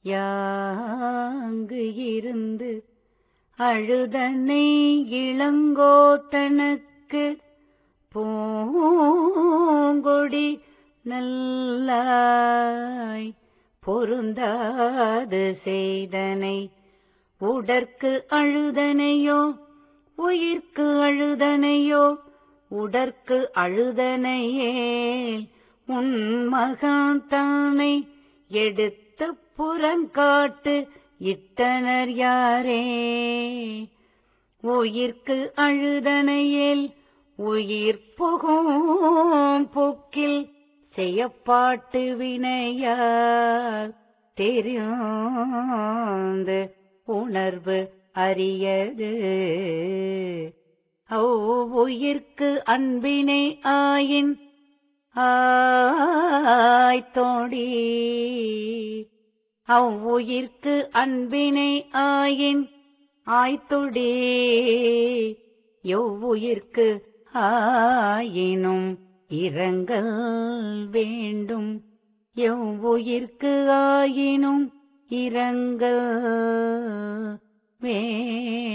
யாங்கு இருந்து அழுதனை இளங்கோ தனக்கு பூங்கொடி நல்லாய் பொருந்தாது செய்தனை உடற்கு அழுதனையோ உயிர்க்கு அழுதனையோ உடற்கு அழுதனையேல் உன் மகன் தானை எடுத்த புறங்காட்டு இட்டனர் யாரே உயிர்க்கு அழுதனையேல் உயிர் புகும் பொக்கில் செய்யப்பாட்டு வினையார் தெரிந்து உணர்வு அறியது உயிர்க்கு அன்பினை ஆயின் ஆய்த்தோடி அவ்வுயிர்க்கு அன்பினை ஆயின் ஆய்த்தொடி எவ்வுயிர்க்கு ஆயினும் இரங்கல் வேண்டும் எவ்வுயிர்க்கு ஆயினும் இரங்கல் வேண்டும்